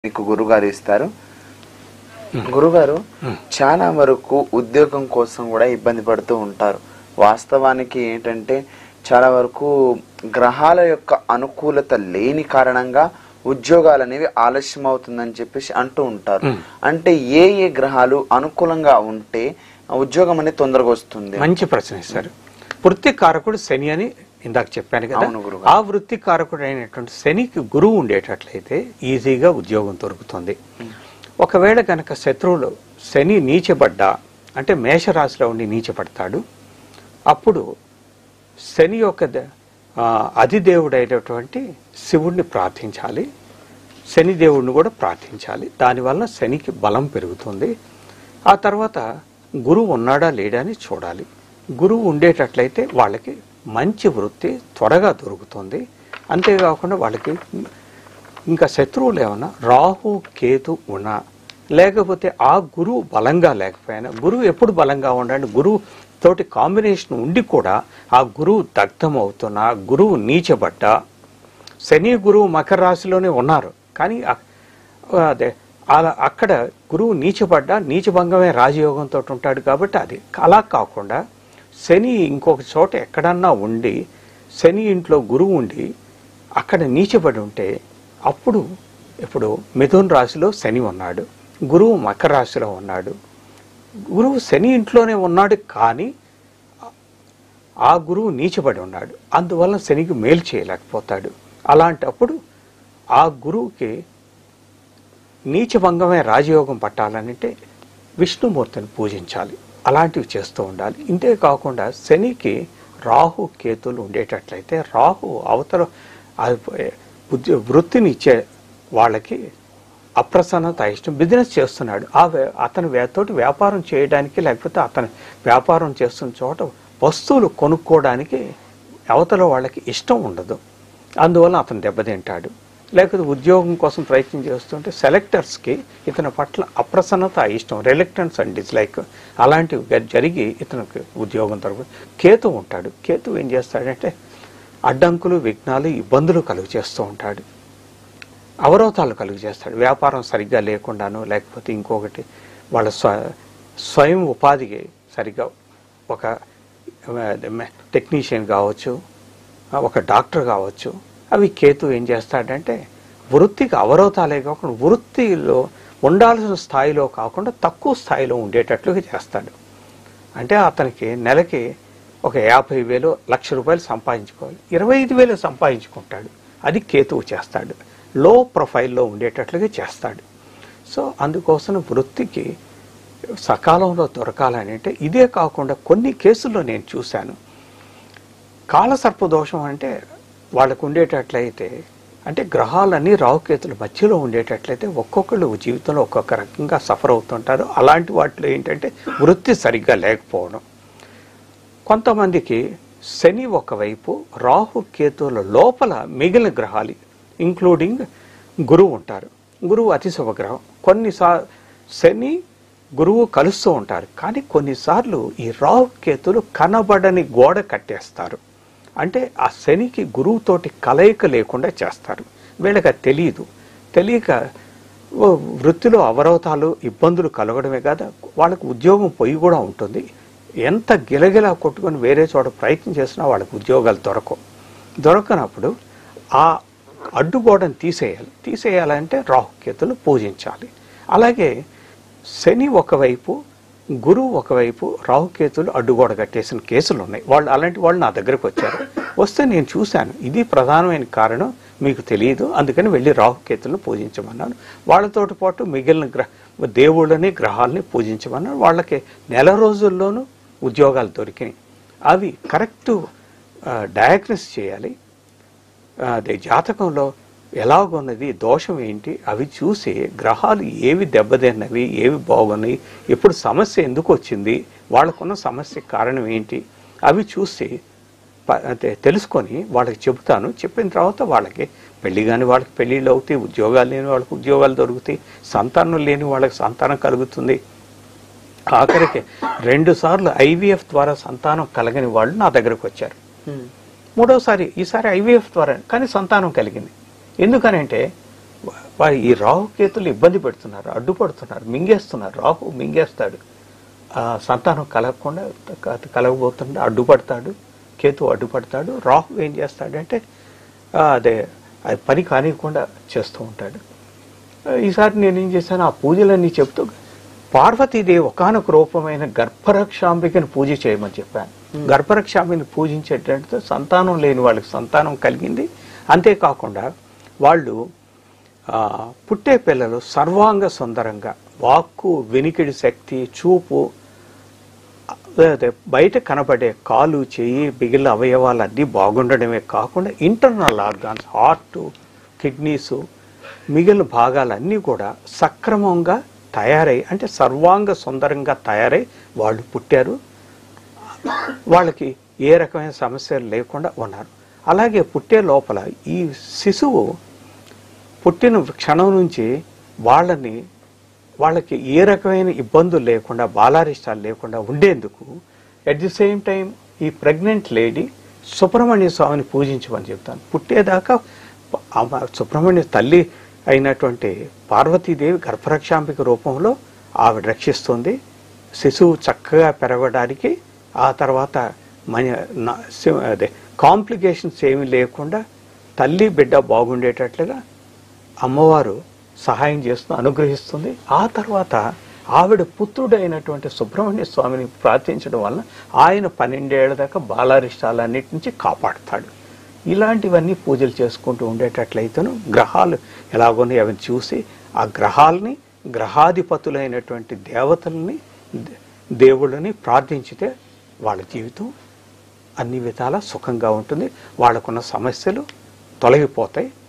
మీకు గురుగారు ఇస్తారు గురుగారు చాలా వరకు ఉద్యోగం కోసం కూడా ఇబ్బంది పడుతూ ఉంటారు వాస్తవానికి ఏంటంటే చాలా వరకు గ్రహాల యొక్క అనుకూలత లేని కారణంగా ఉద్యోగాలు అనేవి ఆలస్యం అవుతుందని చెప్పేసి అంటూ ఉంటారు అంటే ఏ ఏ గ్రహాలు అనుకూలంగా ఉంటే ఆ ఉద్యోగం అనేది తొందరగా వస్తుంది మంచి ప్రశ్న ఇస్తారు వృత్తి కారకుడు శని అని ఇందాక చెప్పాను కదా అవును గురుగారు. ఆ వృత్తి కారకుడు అయినటువంటి శనికి గురువు ఉండేటట్లయితే ఈజీగా ఉద్యోగం దొరుకుతుంది ఒకవేళ కనుక శత్రువులు శని నీచబడ్డా అంటే మేషరాశిలో ఉండి నీచపడతాడు అప్పుడు శని యొక్క ద- ఆ, అధిదేవుడైనటువంటి శివుణ్ణి ప్రార్థించాలి శని దేవుణ్ణి కూడా ప్రార్థించాలి దానివల్ల శనికి బలం పెరుగుతుంది ఆ తర్వాత గురువు ఉన్నాడా లేడా అని చూడాలి గురువు ఉండేటట్లయితే వాళ్ళకి మంచి వృత్తి త్వరగా దొరుకుతుంది అంతేకాకుండా వాళ్ళకి ఇంకా శత్రువులు ఏమన్నా రాహు కేతు ఉన్నా లేకపోతే ఆ గురువు బలంగా లేకపోయినా గురువు ఎప్పుడు బలంగా ఉండండి గురువు తోటి కాంబినేషన్ ఉండి కూడా ఆ గురువు దగ్ధం అవుతున్నా గురువు నీచబడ్డా శని గురువు మకర రాశిలోనే ఉన్నారు కానీ అ- అదే అలా అక్కడ గురువు నీచబడ్డా నీచభంగమే రాజయోగంతో ఉంటాడు కాబట్టి అది అలా కాకుండా శని ఇంకొక చోట ఎక్కడన్నా ఉండి శని ఇంట్లో గురువు ఉండి అక్కడ నీచబడి ఉంటే అప్పుడు ఇప్పుడు మిథున్ రాశిలో శని ఉన్నాడు గురువు మకర రాశిలో ఉన్నాడు గురువు శని ఇంట్లోనే ఉన్నాడు కానీ ఆ గురువు నీచబడి ఉన్నాడు అందువల్ల శనికి మేలు చేయలేకపోతాడు అలాంటప్పుడు ఆ గురువుకి నీచభంగమే రాజయోగం పట్టాలనంటే విష్ణుమూర్తిని పూజించాలి అలాంటివి చేస్తూ ఉండాలి ఇంతే కాకుండా శనికి రాహు కేతులు ఉండేటట్లయితే రాహు అవతల అది ఉద్య- వృత్తిని ఇచ్చే వాళ్ళకి అప్రసన్నత ఇష్టం బిజినెస్ చేస్తున్నాడు ఆ వ్య- అతని వ్య- తోటి వ్యాపారం చేయడానికి లేకపోతే అతని వ్యాపారం చేస్తున్న చోట వస్తువులు కొనుక్కోవడానికి అవతల వాళ్ళకి ఇష్టం ఉండదు అందువల్ల అతను దెబ్బతింటాడు లేకపోతే ఉద్యోగం కోసం ప్రయత్నం చేస్తుంటే సెలెక్టర్స్కి ఇతని పట్ల అప్రసన్నత ఇష్టం రిలక్టెన్స్ అండ్ డిస్లైక్ అలాంటివి గ- జరిగి ఇతనికి ఉద్యోగం దొరకదు కేతు ఉంటాడు కేతు ఏం చేస్తాడంటే అడ్డంకులు విఘ్నాలు ఇబ్బందులు కలుగు చేస్తూ ఉంటాడు అవరోధాలు కలుగు చేస్తాడు వ్యాపారం సరిగ్గా లేకుండాను లేకపోతే ఇంకొకటి వాళ్ళ స్వ స్వయం ఉపాధికి సరిగ్గా ఒక టెక్నీషియన్ కావచ్చు ఒక డాక్టర్ కావచ్చు అవి కేతు ఏం చేస్తాడంటే వృత్తికి అవరోధాలే కాకుండా వృత్తిలో ఉండాల్సిన స్థాయిలో కాకుండా తక్కువ స్థాయిలో ఉండేటట్లుగా చేస్తాడు అంటే అతనికి నెలకి ఒక యాభై వేలు లక్ష రూపాయలు సంపాదించుకోవాలి ఇరవై ఐదు వేలు సంపాదించుకుంటాడు అది కేతువు చేస్తాడు లో ప్రొఫైల్లో ఉండేటట్లుగా చేస్తాడు సో అందుకోసం వృత్తికి సకాలంలో దొరకాలని అంటే ఇదే కాకుండా కొన్ని కేసుల్లో నేను చూశాను కాలసర్ప దోషం అంటే వాళ్ళకు ఉండేటట్లయితే అంటే గ్రహాలన్నీ రావుకేతుల మధ్యలో ఉండేటట్లయితే ఒక్కొక్కళ్ళు జీవితంలో ఒక్కొక్క రకంగా సఫర్ అవుతుంటారు అలాంటి వాటిలో ఏంటంటే వృత్తి సరిగ్గా లేకపోవడం కొంతమందికి శని ఒకవైపు రాహు కేతువుల లోపల మిగిలిన గ్రహాలు ఇంక్లూడింగ్ గురువు ఉంటారు గురువు అతి శుభగ్రహం కొన్నిసార్లు శని గురువు కలుస్తూ ఉంటారు కానీ కొన్నిసార్లు ఈ రాహు కేతులు కనబడని గోడ కట్టేస్తారు అంటే ఆ శనికి గురువుతోటి కలయిక లేకుండా చేస్తారు వీళ్ళకి అది తెలియదు తెలియక ఓ వృత్తిలో అవరోధాలు ఇబ్బందులు కలగడమే కాదు వాళ్ళకు ఉద్యోగం పొయ్యి కూడా ఉంటుంది ఎంత గిలగిలా కొట్టుకొని వేరే చోట ప్రయత్నం చేసినా వాళ్ళకి ఉద్యోగాలు దొరకవు దొరకనప్పుడు ఆ అడ్డుగోడను తీసేయాలి తీసేయాలంటే రాహుకేతులు పూజించాలి అలాగే శని ఒకవైపు గురువు ఒకవైపు రాహుకేతులు అడ్డుగోడ కట్టేసిన కేసులు ఉన్నాయి వాళ్ళు అలాంటి వాళ్ళు నా దగ్గరకు వచ్చారు వస్తే నేను చూశాను ఇది ప్రధానమైన కారణం మీకు తెలియదు అందుకని వెళ్ళి రాహుకేతులను పూజించమన్నాను వాళ్ళతోటి పాటు మిగిలిన గ్రహ దేవుళ్ళని గ్రహాలని పూజించమన్నాను వాళ్ళకి నెల రోజుల్లోనూ ఉద్యోగాలు దొరికినాయి అవి కరెక్ట్ డయాగ్నోస్ చేయాలి అదే జాతకంలో ఎలాగున్నది దోషం ఏంటి అవి చూసి గ్రహాలు ఏవి దెబ్బతిన్నవి ఏవి బాగున్నాయి ఇప్పుడు సమస్య ఎందుకు వచ్చింది వాళ్ళకున్న సమస్య కారణం ఏంటి అవి చూసి ప- అదే తెలుసుకొని వాళ్ళకి చెబుతాను చెప్పిన తర్వాత వాళ్ళకి పెళ్లి కాని వాళ్ళకి పెళ్ళిళ్ళు అవుతాయి ఉద్యోగాలు లేని వాళ్ళకి ఉద్యోగాలు దొరుకుతాయి సంతానం లేని వాళ్ళకి సంతానం కలుగుతుంది ఆఖరికి రెండు సార్లు ఐవీఎఫ్ ద్వారా సంతానం కలగని వాళ్ళు నా దగ్గరకు వచ్చారు మూడోసారి ఈసారి ఐవీఎఫ్ ద్వారా కానీ సంతానం కలిగింది ఎందుకనంటే వారి ఈ రాహుకేతులు ఇబ్బంది పెడుతున్నారు అడ్డుపడుతున్నారు మింగేస్తున్నారు రాహు మింగేస్తాడు ఆ సంతానం కలగకుండా క- కలగబోతుంటే అడ్డుపడతాడు కేతు అడ్డుపడతాడు రాహు ఏం చేస్తాడంటే ఆ, అదే అది పని కానివ్వకుండా చేస్తూ ఉంటాడు ఆ, ఈసారి నేను ఏం చేశాను ఆ పూజలన్నీ చెప్తూ పార్వతీదేవి ఒకనొక రూపమైన గర్భరక్షాంబికని పూజ చేయమని చెప్పాను గర్భరక్షాంబిని పూజించేటంటే సంతానం లేని వాళ్ళకి సంతానం కలిగింది అంతేకాకుండా వాళ్ళు ఆ, పుట్టే పిల్లలు సర్వాంగ సుందరంగా వాక్కు వెనికిడి శక్తి చూపు అదే బయట కనబడే కాలు చెయ్యి బిగిల అవయవాలు అన్నీ బాగుండడమే కాకుండా ఇంటర్నల్ ఆర్గాన్స్ హార్ట్ కిడ్నీస్ మిగిలిన భాగాలన్నీ కూడా సక్రమంగా తయారై అంటే సర్వాంగ సుందరంగా తయారై వాళ్ళు పుట్టారు వాళ్ళకి ఏ రకమైన సమస్యలు లేకుండా ఉన్నారు అలాగే పుట్టే లోపల ఈ శిశువు పుట్టిన క్షణం నుంచి వాళ్ళని వాళ్ళకి ఏ రకమైన ఇబ్బందులు లేకుండా బాలారిష్టాలు లేకుండా ఉండేందుకు అట్ ది సేమ్ టైం ఈ ప్రెగ్నెంట్ లేడీ సుబ్రహ్మణ్య స్వామిని పూజించమని చెప్తాను పుట్టేదాకా ఆమె సుబ్రహ్మణ్య తల్లి అయినటువంటి పార్వతీదేవి గర్భరక్షాంబిక రూపంలో ఆవిడ రక్షిస్తుంది శిశువు చక్కగా పెరగడానికి ఆ తర్వాత మన నా- సి- అదే కాంప్లికేషన్స్ ఏమీ లేకుండా తల్లి బిడ్డ బాగుండేటట్లుగా అమ్మవారు సహాయం చేస్తూ అనుగ్రహిస్తుంది ఆ తర్వాత ఆవిడ పుత్రుడైనటువంటి సుబ్రహ్మణ్య స్వామిని ప్రార్థించడం వలన ఆయన పన్నెండేళ్ల దాకా బాలారిష్టాలన్నిటి నుంచి కాపాడుతాడు ఇలాంటివన్నీ పూజలు చేసుకుంటూ ఉండేటట్లయితేను గ్రహాలు ఎలాగోని అవి చూసి ఆ గ్రహాలని గ్రహాధిపతులైనటువంటి దేవతల్ని దే- దేవుళ్ళని ప్రార్థించితే వాళ్ళ జీవితం అన్ని విధాలా సుఖంగా ఉంటుంది వాళ్ళకున్న సమస్యలు తొలగిపోతాయి